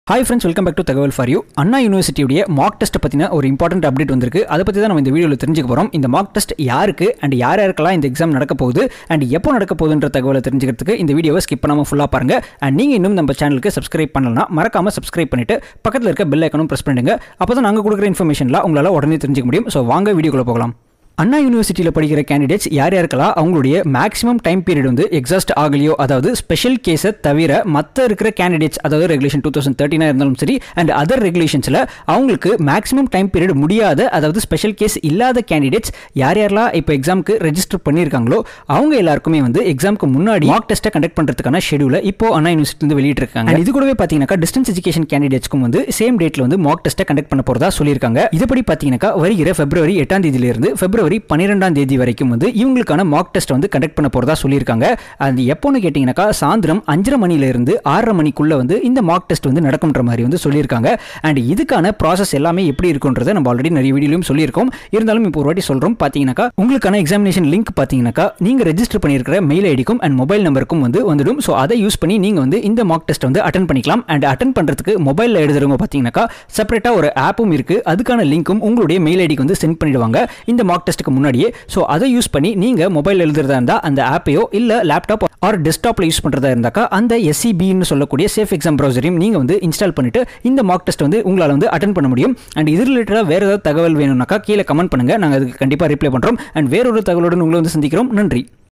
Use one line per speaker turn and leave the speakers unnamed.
hi friends welcome back to Thagaval for you Anna யூனிவர்சிட்டியுடைய mark test பற்றின ஒரு இம்பார்ட்டன்ட் அப்டேட் வந்திருக்கு அதை பற்றி தான் நம்ம இந்த வீடியோவில் தெரிஞ்சுக்க போகிறோம் இந்த மார்க் டெஸ்ட் யாருக்கு அண்ட் யார் யாருக்கெல்லாம் இந்த எக்ஸாம் நடக்க போகுது அண்ட் எப்போ நடக்க போகுதுன்ற தகவலை தெரிஞ்சுக்கிறதுக்கு இந்த வீடியோவை ஸ்கிப் பண்ணாமல் ஃபுல்லாக பாருங்க அண்ட் நீங்கள் இன்னும் நம்ம சேனலுக்கு சப்ஸ்கிரைப் பண்ணலனா மறக்காம சப்ஸ்கிரைப் பண்ணிட்டு பக்கத்தில் இருக்க பெல் ஐக்கனும் ப்ரெஸ் பண்ணுங்க அப்போ தான் நாங்கள் கொடுக்குற இன்ஃபர்மேஷன்லாம் உங்களால் உடனே தெரிஞ்சுக்க முடியும் ஸோ வாங்க வீடியோக்குள்ளே போகலாம் அண்ணா யூனிவர்சிட்டியில் படிக்கிற கேண்டிடேட்ஸ் யார் யாருக்கெல்லாம் அவங்களுடைய மேக்ஸிமம் டைம் பீரியட் வந்து எக்ஸாஸ்ட் ஆகலையோ அதாவது ஸ்பெஷல் கேஸை தவிர மற்ற இருக்கிற கேண்டிடேட்ஸ் அதாவது ரெகுலேஷன் டூ தௌசண்ட் தேர்ட்டினா இருந்தாலும் சரி அண்ட் அதர் ரெகுலேஷன்ஸில் அவங்களுக்கு மேக்ஸிமம் டைம் பீரியட் முடியாத அதாவது ஸ்பெஷல் கேஸ் இல்லாத கேண்டிடேட்ஸ் யார் யாரெல்லாம் இப்போ எக்ஸாமுக்கு ரெஜிஸ்டர் பண்ணியிருக்காங்களோ அவங்க எல்லாருக்குமே வந்து எக்ஸாமுக்கு முன்னாடி மார்க் டெஸ்ட்டை கண்டக்ட் பண்ணுறதுக்கான ஷெடியூலை இப்போ அண்ணா யூனிவர்சிட்டிலேருந்து வெளியிட்டிருக்காங்க And இது கூடவே பார்த்தீங்கன்னாக்கா டிஸ்டன்ஸ் எஜுகேஷன் கேண்டிடேட்ஸ்க்கும் வந்து சேம் டேட்டில் வந்து மார்க் டெஸ்ட்டை கண்டக்ட் பண்ண போகிறதா சொல்லியிருக்காங்க இதுபடி பார்த்தீங்கன்னாக்கா வருகிற பிப்ரவரி எட்டாம் தேதியிலிருந்து பிப்ரவரி பன்னிரெண்டாம் தேதி வரைக்கும் வந்து இவங்களுக்கான மார்க் டெஸ்ட் வந்து கண்டக்ட் பண்ண போகிறதா சொல்லியிருக்காங்க அது எப்போன்னு கேட்டிங்கனாக்கா சாயந்தரம் அஞ்சரை மணிலேருந்து ஆறரை மணிக்குள்ளே வந்து இந்த மார்க் டெஸ்ட் வந்து நடக்கும்ன்ற மாதிரி வந்து சொல்லியிருக்காங்க அண்ட் இதுக்கான ப்ராசஸ் எல்லாமே எப்படி இருக்குன்றதை நம்ம ஆல்ரெடி நிறைய வீடியோலையும் சொல்லியிருக்கோம் இருந்தாலும் இப்போ ஒரு வாட்டி சொல்கிறோம் பார்த்தீங்கன்னாக்கா உங்களுக்கான எக்ஸாமினேஷன் லிங்க் பார்த்தீங்கன்னாக்கா நீங்கள் ரெஜிஸ்டர் பண்ணியிருக்கிற மெயில் ஐடிக்கும் அண்ட் மொபைல் நம்பருக்கும் வந்து வந்துடும் ஸோ அதை யூஸ் பண்ணி நீங்கள் வந்து இந்த மார்க் டெஸ்ட் வந்து அட்டன் பண்ணிக்கலாம் அண்ட் அட்டன் பண்ணுறதுக்கு மொபைலில் எழுதுறவங்க பார்த்தீங்கன்னாக்கா செப்பரேட்டாக ஒரு ஆப்பும் இருக்குது அதுக்கான லிங்க்கும் உங்களுடைய மெயில் ஐடிக்கு வந்து சென்ட் பண்ணிடுவாங்க இந்த மார்க் டெஸ்ட்டுக்கு முன்னாடியே ஸோ அதை யூஸ் பண்ணி நீங்கள் மொபைல் எழுதுறதா இருந்தால் அந்த ஆப்பையோ இல்லை லேப்டாப் ஆர் டெஸ்க்டாப்பில் யூஸ் பண்ணுறதா இருந்தாக்கா அந்த எஸ்சிபின்னு சொல்லக்கூடிய சேஃப் எக்ஸாம் ப்ரௌசரையும் நீங்கள் வந்து இன்ஸ்டால் பண்ணிட்டு இந்த மார்க் டெஸ்ட் வந்து உங்களால் வந்து அட்டன் பண்ண முடியும் அண்ட் இது ரிலேட்டடாக வேறு ஏதாவது தகவல் வேணும்னாக்கா கீழே கமெண்ட் பண்ணுங்கள் நாங்கள் அதுக்கு கண்டிப்பாக ரிப்ளை பண்ணுறோம் அண்ட் வேறொரு தகவலுடன் உங்களை வந்து சந்திக்கிறோம் நன்றி